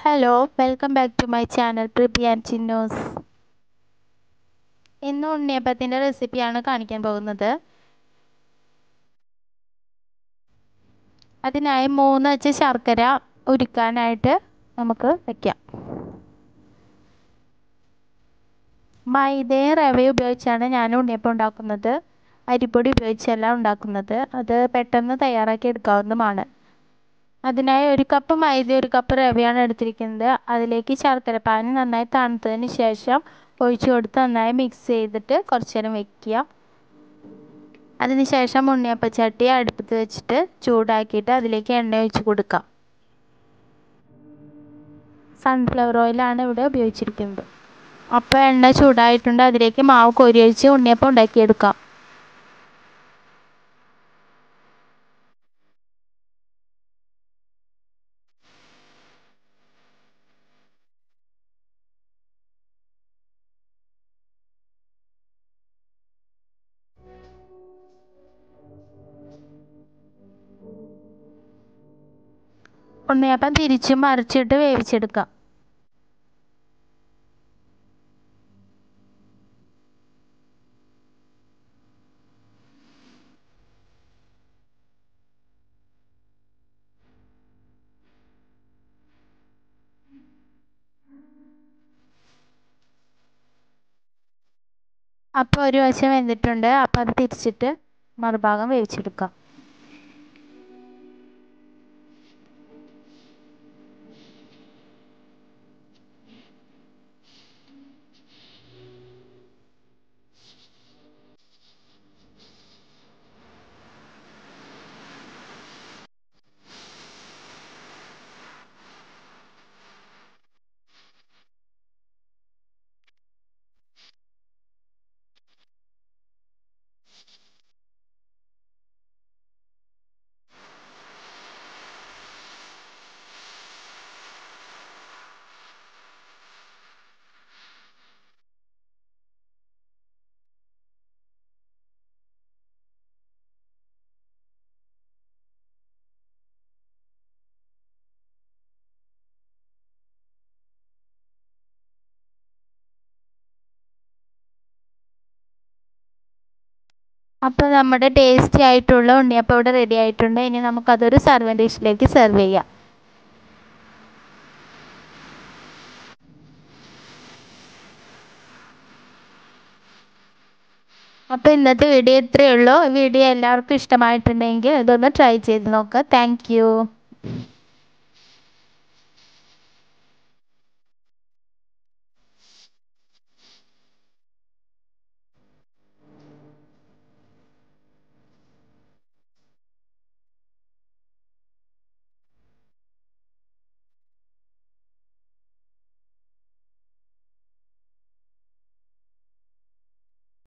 hello welcome back to my channel preppy and Chinnos ഇന്ന് ഉണ്ണിയപ്പത്തിൻ്റെ റെസിപ്പിയാണ് കാണിക്കാൻ പോകുന്നത് അതിനായി മൂന്ന് അച്ച് ശർക്കര ഉരുക്കാനായിട്ട് നമുക്ക് വയ്ക്കാം മൈദയും റവയും ഉപയോഗിച്ചാണ് ഞാൻ ഉണ്ണിയപ്പം ഉണ്ടാക്കുന്നത് അരിപ്പൊടി ഉപയോഗിച്ചല്ല ഉണ്ടാക്കുന്നത് അത് പെട്ടെന്ന് തയ്യാറാക്കി എടുക്കാവുന്നതുമാണ് അതിനായി ഒരു കപ്പ് മൈദ ഒരു കപ്പ് റവയാണ് എടുത്തിരിക്കുന്നത് അതിലേക്ക് ശർക്കര പാനി നന്നായി തണുത്തതിന് ശേഷം ഒഴിച്ചു കൊടുത്ത് നന്നായി മിക്സ് ചെയ്തിട്ട് കുറച്ച് നേരം വെക്കുക അതിനുശേഷം ഉണ്ണിയപ്പച്ചട്ടി അടുപ്പത്ത് വെച്ചിട്ട് ചൂടാക്കിയിട്ട് അതിലേക്ക് എണ്ണ ഒഴിച്ച് കൊടുക്കാം സൺഫ്ലവർ ഓയിലാണ് ഇവിടെ ഉപയോഗിച്ചിരിക്കുന്നത് അപ്പോൾ എണ്ണ ചൂടായിട്ടുണ്ട് അതിലേക്ക് മാവ് കോരി ഒഴിച്ച് ഉണ്ണിയപ്പം ഉണ്ടാക്കിയെടുക്കാം ഉണ്ണിയപ്പം തിരിച്ചും മറിച്ചിട്ട് വേവിച്ചെടുക്കാം അപ്പോൾ ഒരു വശം വെന്തിട്ടുണ്ട് അപ്പോൾ അത് തിരിച്ചിട്ട് മറുഭാഗം വേവിച്ചെടുക്കാം അപ്പോൾ നമ്മുടെ ടേസ്റ്റി ആയിട്ടുള്ള ഉണ്ണിയപ്പം ഇവിടെ റെഡി ആയിട്ടുണ്ട് ഇനി നമുക്കതൊരു സർവൻ ഡിഷിലേക്ക് സെർവ് ചെയ്യാം അപ്പോൾ ഇന്നത്തെ വീഡിയോ ഇത്രയേ ഉള്ളൂ വീഡിയോ എല്ലാവർക്കും ഇഷ്ടമായിട്ടുണ്ടെങ്കിൽ ഇതൊന്ന് ട്രൈ ചെയ്ത് നോക്കുക താങ്ക്